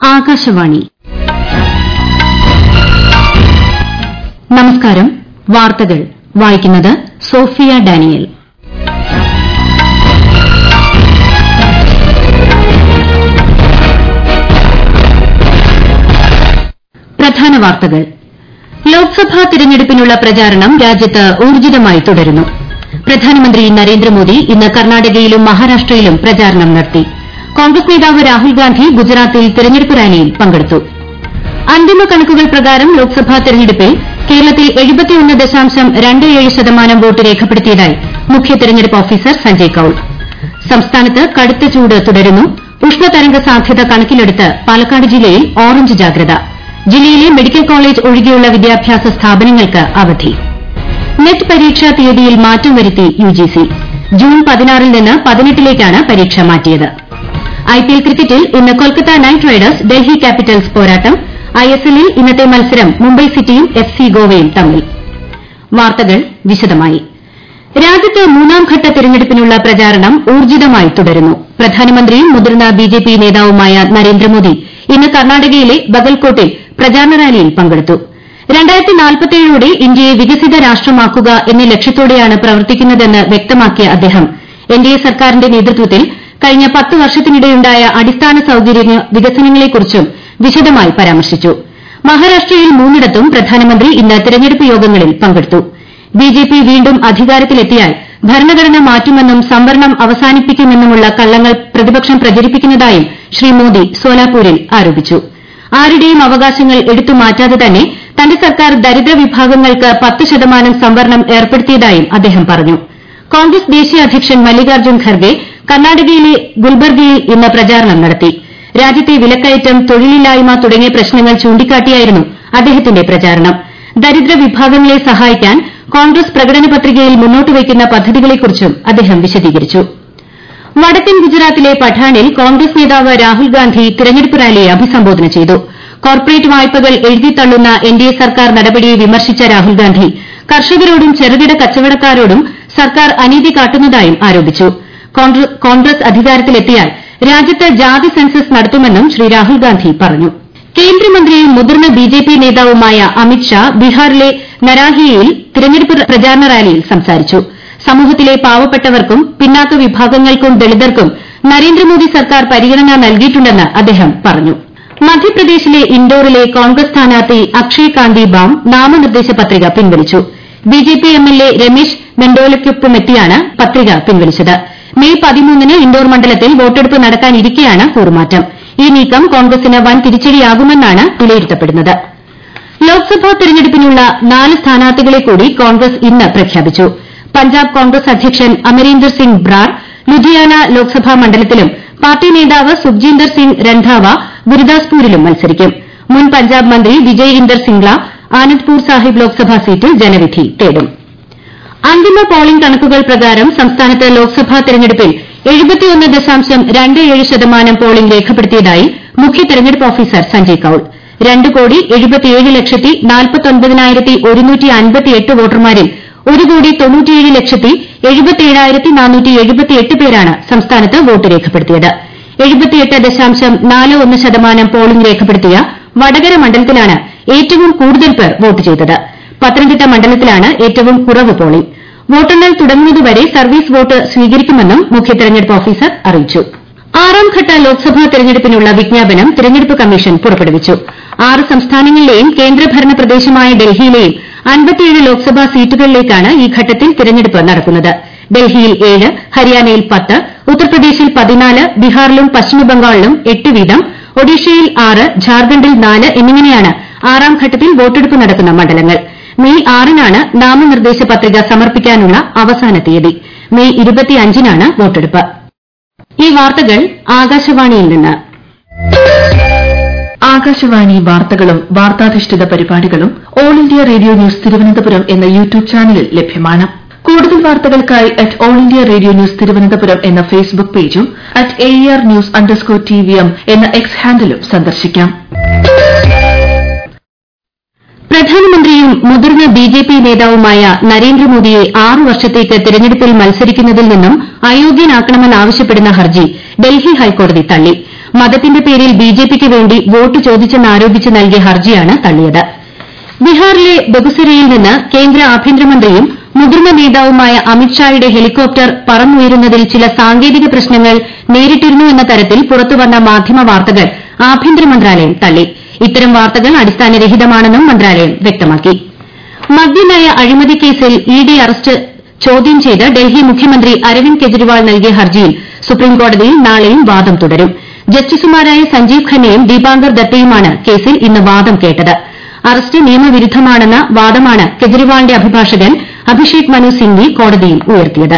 ആകാശവാണി നമസ്കാരം വാർത്തകൾ വായിക്കുന്നത് സോഫിയ ഡാനിയൽ പ്രധാന വാർത്തകൾ ലോക്സഭാ തിരഞ്ഞെടുപ്പിനുള്ള പ്രചാരണം രാജ്യത്ത് ഊർജ്ജിതമായി തുടരുന്നു പ്രധാനമന്ത്രി നരേന്ദ്രമോദി ഇന്ന് കർണാടകയിലും മഹാരാഷ്ട്രയിലും പ്രചാരണം നടത്തി കോൺഗ്രസ് നേതാവ് രാഹുൽ ഗാന്ധി ഗുജറാത്തിൽ തിരഞ്ഞെടുപ്പ് റാലിയിൽ പങ്കെടുത്തു അന്തിമ കണക്കുകൾ പ്രകാരം ലോക്സഭാ തെരഞ്ഞെടുപ്പിൽ കേരളത്തിൽ ശതമാനം വോട്ട് രേഖപ്പെടുത്തിയതായി മുഖ്യ തെരഞ്ഞെടുപ്പ് ഓഫീസർ സഞ്ജയ് കൌൾ സംസ്ഥാനത്ത് കടുത്ത ചൂട് തുടരുന്നു ഉഷ്ണതരംഗ സാധ്യത കണക്കിലെടുത്ത് പാലക്കാട് ജില്ലയിൽ ഓറഞ്ച് ജാഗ്രത ജില്ലയിലെ മെഡിക്കൽ കോളേജ് ഒഴികെയുള്ള വിദ്യാഭ്യാസ സ്ഥാപനങ്ങൾക്ക് അവധി നെറ്റ് പരീക്ഷാ തീയതിയിൽ മാറ്റം വരുത്തി യുജിസി ജൂൺ പതിനാറിൽ നിന്ന് പതിനെട്ടിലേക്കാണ് പരീക്ഷ മാറ്റിയത് ഐപിഎൽ ക്രിക്കറ്റിൽ ഇന്ന് Kolkata knight riders Delhi capitals പോരാട്ടം ഐഎസ്എല്ലിൽ ഇന്നത്തെ മത്സരം മുംബൈ സിറ്റിയും എഫ് സി ഗോവയും തമ്മിൽ വാർത്തകൾ വിശദമായി രാജ്യത്ത് മൂന്നാംഘട്ട തെരഞ്ഞെടുപ്പിനുള്ള പ്രചാരണം ഊർജ്ജിതമായി തുടരുന്നു പ്രധാനമന്ത്രിയും മുതിർന്ന ബിജെപി നേതാവുമായ നരേന്ദ്രമോദി ഇന്ന് കർണാടകയിലെ ബഗൽകോട്ടിൽ പ്രചാരണ റാലിയിൽ പങ്കെടുത്തു ോടെ ഇന്ത്യയെ വികസിത രാഷ്ട്രമാക്കുക എന്ന ലക്ഷ്യത്തോടെയാണ് പ്രവർത്തിക്കുന്നതെന്ന് വ്യക്തമാക്കിയ അദ്ദേഹം എൻഡിഎ സർക്കാരിന്റെ നേതൃത്വത്തിൽ കഴിഞ്ഞ പത്ത് വർഷത്തിനിടെയുണ്ടായ അടിസ്ഥാന സൌകര്യ വികസനങ്ങളെക്കുറിച്ചും വിശദമായി പരാമർശിച്ചു മഹാരാഷ്ട്രയിൽ മൂന്നിടത്തും പ്രധാനമന്ത്രി ഇന്ന് തെരഞ്ഞെടുപ്പ് യോഗങ്ങളിൽ പങ്കെടുത്തു ബിജെപി വീണ്ടും അധികാരത്തിലെത്തിയാൽ ഭരണഘടന മാറ്റുമെന്നും സംവരണം അവസാനിപ്പിക്കുമെന്നുമുള്ള കള്ളങ്ങൾ പ്രതിപക്ഷം പ്രചരിപ്പിക്കുന്നതായും ശ്രീ മോദി സോലാപൂരിൽ ആരോപിച്ചു ആരുടെയും അവകാശങ്ങൾ എടുത്തുമാറ്റാതെ തന്നെ തന്റെ സർക്കാർ ദരിദ്ര വിഭാഗങ്ങൾക്ക് പത്ത് ശതമാനം സംവരണം ഏർപ്പെടുത്തിയതായും അദ്ദേഹം പറഞ്ഞു കോൺഗ്രസ് ദേശീയ അധ്യക്ഷൻ മല്ലികാർജ്ജുൻ ഖർഗെ കർണാടകയിലെ ഗുൽബർഗയിൽ ഇന്ന് പ്രചാരണം നടത്തി രാജ്യത്തെ വിലക്കയറ്റം തൊഴിലില്ലായ്മ തുടങ്ങിയ പ്രശ്നങ്ങൾ ചൂണ്ടിക്കാട്ടിയായിരുന്നു അദ്ദേഹത്തിന്റെ പ്രചാരണം ദരിദ്ര വിഭാഗങ്ങളെ സഹായിക്കാൻ കോൺഗ്രസ് പ്രകടന പത്രികയിൽ മുന്നോട്ട് വയ്ക്കുന്ന പദ്ധതികളെക്കുറിച്ചും അദ്ദേഹം വിശദീകരിച്ചു വടക്കൻ ഗുജറാത്തിലെ പഠാനിൽ കോൺഗ്രസ് നേതാവ് രാഹുൽ ഗാന്ധി തിരഞ്ഞെടുപ്പ് റാലിയെ അഭിസംബോധന ചെയ്തു കോർപ്പറേറ്റ് വായ്പകൾ എഴുതിത്തള്ളുന്ന എൻഡിഎ സർക്കാർ നടപടിയെ വിമർശിച്ച രാഹുൽ ഗാന്ധി കർഷകരോടും ചെറുകിട കച്ചവടക്കാരോടും സർക്കാർ അനീതി കാട്ടുന്നതായും ആരോപിച്ചു കോൺഗ്രസ് അധികാരത്തിലെത്തിയാൽ രാജ്യത്ത് ജാതി സെൻസസ് നടത്തുമെന്നും ശ്രീ രാഹുൽ ഗാന്ധി പറഞ്ഞു കേന്ദ്രമന്ത്രിയും മുതിർന്ന ബിജെപി നേതാവുമായ അമിത് ഷാ ബീഹാറിലെ നരാഹിയയിൽ തിരഞ്ഞെടുപ്പ് പ്രചാരണ റാലിയിൽ സംസാരിച്ചു സമൂഹത്തിലെ പാവപ്പെട്ടവർക്കും പിന്നാക്ക വിഭാഗങ്ങൾക്കും ദളിതർക്കും നരേന്ദ്രമോദി സർക്കാർ പരിഗണന നൽകിയിട്ടുണ്ടെന്ന് അദ്ദേഹം പറഞ്ഞു മധ്യപ്രദേശിലെ ഇൻഡോറിലെ കോൺഗ്രസ് സ്ഥാനാർത്ഥി അക്ഷയ് കാന്തി ബാം നാമനിർദ്ദേശ പത്രിക പിൻവലിച്ചു ബിജെപി എംഎൽഎ രമേശ് മെൻഡോലയ്ക്കൊപ്പമെത്തിയാണ് പത്രിക പിൻവലിച്ചത് മെയ് പതിമൂന്നിന് ഇൻഡോർ മണ്ഡലത്തിൽ വോട്ടെടുപ്പ് നടക്കാനിരിക്കെയാണ് കൂറുമാറ്റം ഈ നീക്കം കോൺഗ്രസിന് വൻ തിരിച്ചടിയാകുമെന്നാണ് വിലയിരുത്തപ്പെടുന്നത് ലോക്സഭാ തെരഞ്ഞെടുപ്പിനുള്ള നാല് സ്ഥാനാർത്ഥികളെ കൂടി കോൺഗ്രസ് ഇന്ന് പ്രഖ്യാപിച്ചു പഞ്ചാബ് കോൺഗ്രസ് അധ്യക്ഷൻ അമരീന്ദർ സിംഗ് ബ്രാർ ലുധിയാന ലോക്സഭാ മണ്ഡലത്തിലും പാർട്ടി നേതാവ് സുഖ്ജീന്ദർ സിംഗ് രന്ധാവ ഗുരുദാസ്പൂരിലും മത്സരിക്കും മുൻ പഞ്ചാബ് മന്ത്രി വിജയ് ഇന്ദർ സിംഗ്ല ആനന്ദ്പൂർ സാഹിബ് ലോക്സഭാ സീറ്റിൽ ജനവിധി തേടും അന്തിമ പോളിംഗ് കണക്കുകൾ പ്രകാരം സംസ്ഥാനത്ത് ലോക്സഭാ തെരഞ്ഞെടുപ്പിൽ ശതമാനം പോളിംഗ് രേഖപ്പെടുത്തിയതായി മുഖ്യ തെരഞ്ഞെടുപ്പ് ഓഫീസർ സഞ്ജയ് കൌൾ രണ്ട് കോടി ലക്ഷത്തി നാൽപ്പത്തൊൻപതിനായിരത്തി ഒരുന്നൂറ്റി അൻപത്തിയെട്ട് വോട്ടർമാരിൽ ഒരു കോടി തൊണ്ണൂറ്റിയേഴ് ലക്ഷത്തി എഴുപത്തിയേഴായിരത്തി നാനൂറ്റി എഴുപത്തിയെട്ട് പേരാണ് സംസ്ഥാനത്ത് വോട്ട് രേഖപ്പെടുത്തിയത് എഴുപത്തിയെട്ട് ദശാംശം നാല് ഒന്ന് ശതമാനം പോളിംഗ് രേഖപ്പെടുത്തിയ വടകര മണ്ഡലത്തിലാണ് ഏറ്റവും കൂടുതൽ പേർ വോട്ട് ചെയ്തത് പത്തനംതിട്ട മണ്ഡലത്തിലാണ് ഏറ്റവും കുറവ് പോളിംഗ് വോട്ടെണ്ണൽ തുടങ്ങുന്നതുവരെ സർവീസ് വോട്ട് സ്വീകരിക്കുമെന്നും മുഖ്യ തെരഞ്ഞെടുപ്പ് ഓഫീസർ അറിയിച്ചു ആറാംഘട്ട ലോക്സഭാ തെരഞ്ഞെടുപ്പിനുള്ള വിജ്ഞാപനം തെരഞ്ഞെടുപ്പ് കമ്മീഷൻ പുറപ്പെടുവിച്ചു ആറ് സംസ്ഥാനങ്ങളിലെയും കേന്ദ്രഭരണ പ്രദേശമായ ഡൽഹിയിലെയും അൻപത്തിയേഴ് ലോക്സഭാ സീറ്റുകളിലേക്കാണ് ഈ ഘട്ടത്തിൽ തിരഞ്ഞെടുപ്പ് നടക്കുന്നത് ഡൽഹിയിൽ ഏഴ് ഹരിയാനയിൽ പത്ത് ഉത്തർപ്രദേശിൽ പതിനാല് ബീഹാറിലും പശ്ചിമബംഗാളിലും എട്ട് വീതം ഒഡീഷയിൽ ആറ് ഝാർഖണ്ഡിൽ നാല് എന്നിങ്ങനെയാണ് ആറാം ഘട്ടത്തിൽ വോട്ടെടുപ്പ് നടക്കുന്ന മണ്ഡലങ്ങൾ മെയ് ആറിനാണ് നാമനിർദ്ദേശ പത്രിക സമർപ്പിക്കാനുള്ള അവസാന തീയതി മെയ് ഇരുപത്തിയഞ്ചിനാണ് വോട്ടെടുപ്പ് ഈ വാർത്തകൾ ആകാശവാണിയിൽ നിന്ന് ആകാശവാണി വാർത്തകളും വാർത്താധിഷ്ഠിത പരിപാടികളും all India radio news Thiruvananthapuram എന്ന യൂട്യൂബ് ചാനലിൽ ലഭ്യമാണ് കൂടുതൽ വാർത്തകൾക്കായി at all India radio news Thiruvananthapuram എന്ന ഫേസ്ബുക്ക് പേജും at A R news underscore T V M എന്ന എക്സ് ഹാൻഡിലും സന്ദർശിക്കാം പ്രധാനമന്ത്രിയും മുതിർന്ന ബിജെപി നേതാവുമായ നരേന്ദ്രമോദിയെ ആറ് വർഷത്തേക്ക് തെരഞ്ഞെടുപ്പിൽ മത്സരിക്കുന്നതിൽ നിന്നും അയോഗ്യനാക്കണമെന്നാവശ്യപ്പെടുന്ന ഹർജി ഡൽഹി ഹൈക്കോടതി തള്ളി മതത്തിന്റെ പേരിൽ ബിജെപിക്ക് വേണ്ടി വോട്ട് ചോദിച്ചെന്നാരോപിച്ച് നൽകിയ ഹർജിയാണ് തള്ളിയത് ബീഹാറിലെ ബഗുസരയിൽ നിന്ന് കേന്ദ്ര ആഭ്യന്തരമന്ത്രിയും മുതിർന്ന നേതാവുമായ അമിത്ഷായുടെ ഹെലികോപ്റ്റർ പറന്നുയരുന്നതിൽ ചില സാങ്കേതിക പ്രശ്നങ്ങൾ നേരിട്ടിരുന്നു എന്ന തരത്തിൽ പുറത്തുവന്ന മാധ്യമ വാർത്തകൾ ആഭ്യന്തര മന്ത്രാലയം തള്ളി ഇത്തരം വാർത്തകൾ അടിസ്ഥാനരഹിതമാണെന്നും മന്ത്രാലയം വ്യക്തമാക്കി മദ്യനയ അഴിമതി കേസിൽ ഇഡി അറസ്റ്റ് ചോദ്യം ചെയ്ത് ഡൽഹി മുഖ്യമന്ത്രി അരവിന്ദ് കെജ്രിവാൾ നൽകിയ ഹർജിയിൽ സുപ്രീംകോടതിയിൽ നാളെയും വാദം തുടരും ജസ്റ്റിസുമാരായ സഞ്ജീവ് ഖന്നയും ദീപാങ്കർ ദത്തയുമാണ് കേസിൽ ഇന്ന് വാദം കേട്ടത് അറസ്റ്റ് നിയമവിരുദ്ധമാണെന്ന വാദമാണ് കെജ്രിവാളിന്റെ അഭിഭാഷകൻ അഭിഷേക് മനു സിംഗ്വി കോടതിയിൽ ഉയർത്തിയത്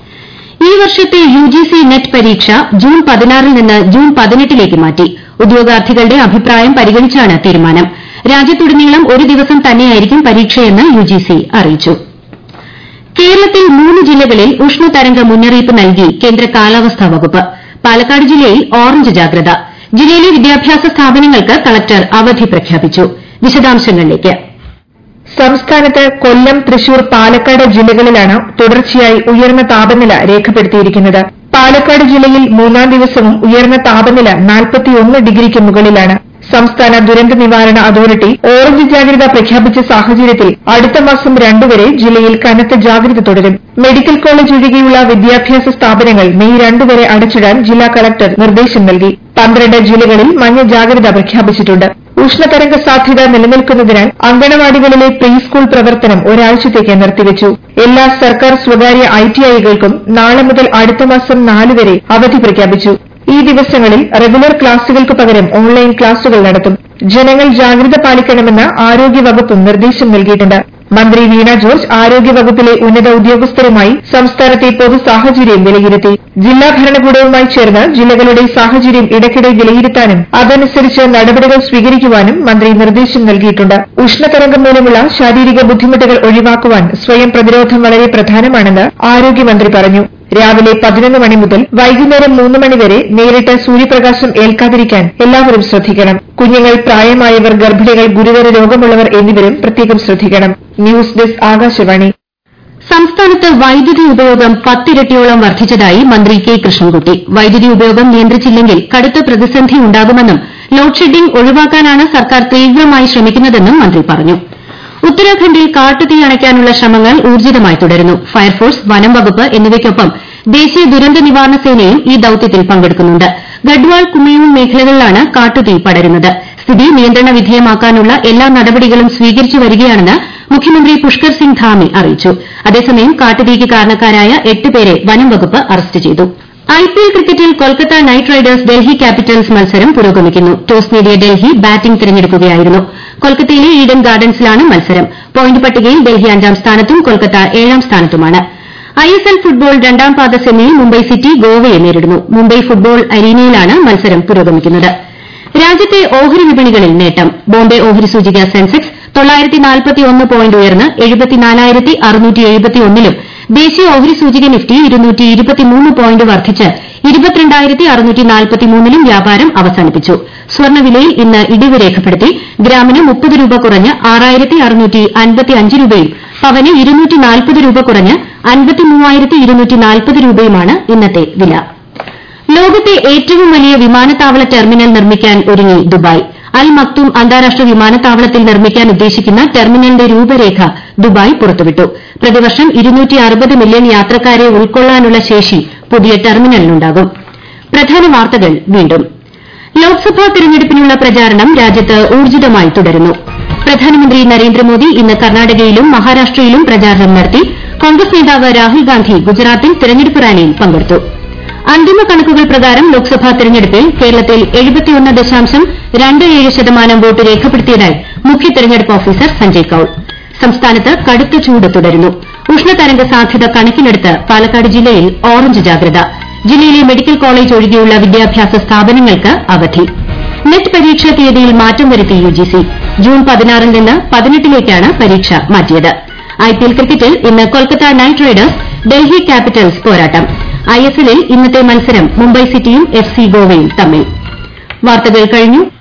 ഈ വർഷത്തെ യുജിസി നെറ്റ് പരീക്ഷ ജൂൺ പതിനാറിൽ നിന്ന് ജൂൺ പതിനെട്ടിലേക്ക് മാറ്റി ഉദ്യോഗാർത്ഥികളുടെ അഭിപ്രായം പരിഗണിച്ചാണ് തീരുമാനം രാജ്യത്തുടനീളം ഒരു ദിവസം തന്നെയായിരിക്കും പരീക്ഷയെന്ന് യുജിസി അറിയിച്ചു കേരളത്തിൽ മൂന്ന് ജില്ലകളിൽ ഉഷ്ണതരംഗ മുന്നറിയിപ്പ് നൽകി കേന്ദ്ര കാലാവസ്ഥാ വകുപ്പ് പാലക്കാട് ജില്ലയിൽ ഓറഞ്ച് ജാഗ്രത ജില്ലയിലെ വിദ്യാഭ്യാസ സ്ഥാപനങ്ങൾക്ക് കളക്ടർ അവധി പ്രഖ്യാപിച്ചു വിശദാംശങ്ങളിലേക്ക് സംസ്ഥാനത്ത് കൊല്ലം തൃശൂർ പാലക്കാട് ജില്ലകളിലാണ് തുടർച്ചയായി ഉയർന്ന താപനില രേഖപ്പെടുത്തിയിരിക്കുന്നത് പാലക്കാട് ജില്ലയിൽ മൂന്നാം ദിവസവും ഉയർന്ന താപനില നാൽപ്പത്തിയൊന്ന് ഡിഗ്രിക്ക് മുകളിലാണ് സംസ്ഥാന ദുരന്ത നിവാരണ അതോറിറ്റി ഓറഞ്ച് ജാഗ്രത പ്രഖ്യാപിച്ച സാഹചര്യത്തിൽ അടുത്ത മാസം രണ്ടുവരെ ജില്ലയിൽ കനത്ത ജാഗ്രത തുടരും മെഡിക്കൽ കോളേജ് ഒഴികെയുള്ള വിദ്യാഭ്യാസ സ്ഥാപനങ്ങൾ മെയ് രണ്ടുവരെ അടച്ചിടാൻ ജില്ലാ കളക്ടർ നിർദ്ദേശം നൽകി പന്ത്രണ്ട് ജില്ലകളിൽ മഞ്ഞ ജാഗ്രത പ്രഖ്യാപിച്ചിട്ടുണ്ട് ഉഷ്ണതരംഗ സാധ്യത നിലനിൽക്കുന്നതിനാൽ അങ്കണവാടികളിലെ പ്രീ സ്കൂൾ പ്രവർത്തനം ഒരാഴ്ചത്തേക്ക് നിർത്തിവച്ചു എല്ലാ സർക്കാർ സ്വകാര്യ ഐടിഐകൾക്കും നാളെ മുതൽ അടുത്ത മാസം നാല് വരെ അവധി പ്രഖ്യാപിച്ചു ഈ ദിവസങ്ങളിൽ റെഗുലർ ക്ലാസുകൾക്ക് പകരം ഓൺലൈൻ ക്ലാസുകൾ നടത്തും ജനങ്ങൾ ജാഗ്രത പാലിക്കണമെന്ന് ആരോഗ്യവകുപ്പും നിർദ്ദേശം നൽകിയിട്ടുണ്ട് മന്ത്രി വീണ ജോർജ് ആരോഗ്യവകുപ്പിലെ ഉന്നത ഉദ്യോഗസ്ഥരുമായി സംസ്ഥാനത്തെ പൊതു സാഹചര്യം വിലയിരുത്തി ജില്ലാ ഭരണകൂടവുമായി ചേർന്ന് ജില്ലകളുടെ സാഹചര്യം ഇടയ്ക്കിടെ വിലയിരുത്താനും അതനുസരിച്ച് നടപടികൾ സ്വീകരിക്കുവാനും മന്ത്രി നിർദ്ദേശം നൽകിയിട്ടുണ്ട് ഉഷ്ണതരംഗം മൂലമുള്ള ശാരീരിക ബുദ്ധിമുട്ടുകൾ ഒഴിവാക്കുവാൻ സ്വയം പ്രതിരോധം വളരെ പ്രധാനമാണെന്ന് ആരോഗ്യമന്ത്രി പറഞ്ഞു രാവിലെ പതിനൊന്ന് മണി മുതൽ വൈകുന്നേരം മൂന്ന് മണി വരെ നേരിട്ട് സൂര്യപ്രകാശം ഏൽക്കാതിരിക്കാൻ എല്ലാവരും ശ്രദ്ധിക്കണം കുഞ്ഞുങ്ങൾ പ്രായമായവർ ഗർഭിണികൾ ഗുരുതര രോഗമുള്ളവർ എന്നിവരും പ്രത്യേകം ശ്രദ്ധിക്കണം ന്യൂസ് ഡെസ്ക് ആകാശവാണി സംസ്ഥാനത്ത് വൈദ്യുതി ഉപയോഗം പത്തിരട്ടിയോളം വർദ്ധിച്ചതായി മന്ത്രി കെ കൃഷ്ണൻകുട്ടി വൈദ്യുതി ഉപയോഗം നിയന്ത്രിച്ചില്ലെങ്കിൽ കടുത്ത പ്രതിസന്ധി ഉണ്ടാകുമെന്നും ലോഡ് ഷെഡിംഗ് ഒഴിവാക്കാനാണ് സർക്കാർ തീവ്രമായി ശ്രമിക്കുന്നതെന്നും മന്ത്രി പറഞ്ഞു ഉത്തരാഖണ്ഡിൽ കാട്ടുതീ അണയ്ക്കാനുള്ള ശ്രമങ്ങൾ ഊർജിതമായി തുടരുന്നു ഫയർഫോഴ്സ് വനം വകുപ്പ് എന്നിവയ്ക്കൊപ്പം ദേശീയ ദുരന്ത നിവാരണ സേനയും ഈ ദൌത്യത്തിൽ പങ്കെടുക്കുന്നുണ്ട് ഗഡ്വാൾ കുമയൂൺ മേഖലകളിലാണ് കാട്ടുതീ പടരുന്നത് സ്ഥിതി നിയന്ത്രണ വിധേയമാക്കാനുള്ള എല്ലാ നടപടികളും സ്വീകരിച്ചു വരികയാണെന്ന് മുഖ്യമന്ത്രി പുഷ്കർ സിംഗ് ധാമി അറിയിച്ചു അതേസമയം കാട്ടുതീക്ക് കാരണക്കാരായ എട്ട് പേരെ വനം വകുപ്പ് അറസ്റ്റ് ചെയ്തു ഐപിഎൽ ക്രിക്കറ്റിൽ Kolkata knight riders Delhi capitals മത്സരം പുരോഗമിക്കുന്നു ടോസ് നേടിയ ഡൽഹി ബാറ്റിംഗ് തിരഞ്ഞെടുക്കുകയായിരുന്നു കൊൽക്കത്തയിലെ ഈഡൻ ഗാർഡൻസിലാണ് മത്സരം പോയിന്റ് പട്ടികയിൽ ഡൽഹി അഞ്ചാം സ്ഥാനത്തും കൊൽക്കത്ത ഏഴാം സ്ഥാനത്തുമാണ് ഐഎസ്എൽ ഫുട്ബോൾ രണ്ടാം പാദ സെമിയിൽ മുംബൈ സിറ്റി ഗോവയെ നേരിടുന്നു മുംബൈ ഫുട്ബോൾ അരീനയിലാണ് മത്സരം പുരോഗമിക്കുന്നത് രാജ്യത്തെ ഓഹരി വിപണികളിൽ നേട്ടം ബോംബെ ഓഹരി സൂചിക സെൻസെക്സ് പോയിന്റ് ഉയർന്ന് ലും ദേശീയ ഓഹരി സൂചിക നിഫ്റ്റി പോയിന്റ് വർദ്ധിച്ച് ലും വ്യാപാരം അവസാനിപ്പിച്ചു സ്വർണ്ണവിലയിൽ ഇന്ന് ഇടിവ് രേഖപ്പെടുത്തി ഗ്രാമിന് മുപ്പത് രൂപ കുറഞ്ഞ് രൂപയും പവന് രൂപ കുറഞ്ഞ് രൂപയുമാണ് ഇന്നത്തെ വില ലോകത്തെ ഏറ്റവും വലിയ വിമാനത്താവള ടെർമിനൽ നിർമ്മിക്കാൻ ഒരുങ്ങി ദുബായ് അൽ മക്തും അന്താരാഷ്ട്ര വിമാനത്താവളത്തിൽ നിർമ്മിക്കാൻ ഉദ്ദേശിക്കുന്ന ടെർമിനലിന്റെ രൂപരേഖ ദുബായ് പുറത്തുവിട്ടു പ്രതിവർഷം മില്യൺ യാത്രക്കാരെ ഉൾക്കൊള്ളാനുള്ള ശേഷി പുതിയ ടെർമിനലിനുണ്ടാകും പ്രധാന വാർത്തകൾ വീണ്ടും ലോക്സഭാ തെരഞ്ഞെടുപ്പിനുള്ള പ്രചാരണം രാജ്യത്ത് ഊർജിതമായി തുടരുന്നു പ്രധാനമന്ത്രി നരേന്ദ്രമോദി ഇന്ന് കർണാടകയിലും മഹാരാഷ്ട്രയിലും പ്രചാരണം നടത്തി കോൺഗ്രസ് നേതാവ് രാഹുൽ ഗാന്ധി ഗുജറാത്തിൽ തെരഞ്ഞെടുപ്പ് റാലിയിൽ പങ്കെടുത്തു അന്തിമ കണക്കുകൾ പ്രകാരം ലോക്സഭാ തെരഞ്ഞെടുപ്പിൽ കേരളത്തിൽ ശതമാനം വോട്ട് രേഖപ്പെടുത്തിയതായി മുഖ്യ തെരഞ്ഞെടുപ്പ് ഓഫീസർ സഞ്ജയ് കൌൾ സംസ്ഥാനത്ത് കടുത്ത ചൂട് തുടരുന്നു ഉഷ്ണതരംഗ സാധ്യത കണക്കിലെടുത്ത് പാലക്കാട് ജില്ലയിൽ ഓറഞ്ച് ജാഗ്രത ജില്ലയിലെ മെഡിക്കൽ കോളേജ് ഒഴികെയുള്ള വിദ്യാഭ്യാസ സ്ഥാപനങ്ങൾക്ക് അവധി നെറ്റ് പരീക്ഷാ തീയതിയിൽ മാറ്റം വരുത്തി യുജിസി ജൂൺ പതിനാറിൽ നിന്ന് പതിനെട്ടിലേക്കാണ് പരീക്ഷ മാറ്റിയത് ഐപിഎൽ ക്രിക്കറ്റിൽ ഇന്ന് Kolkata knight riders Delhi capitals പോരാട്ടം ഐഎസ്എല്ലിൽ ഇന്നത്തെ മത്സരം മുംബൈ സിറ്റിയും എഫ് സി ഗോവയും തമ്മിൽ വാർത്തകൾ കഴിഞ്ഞു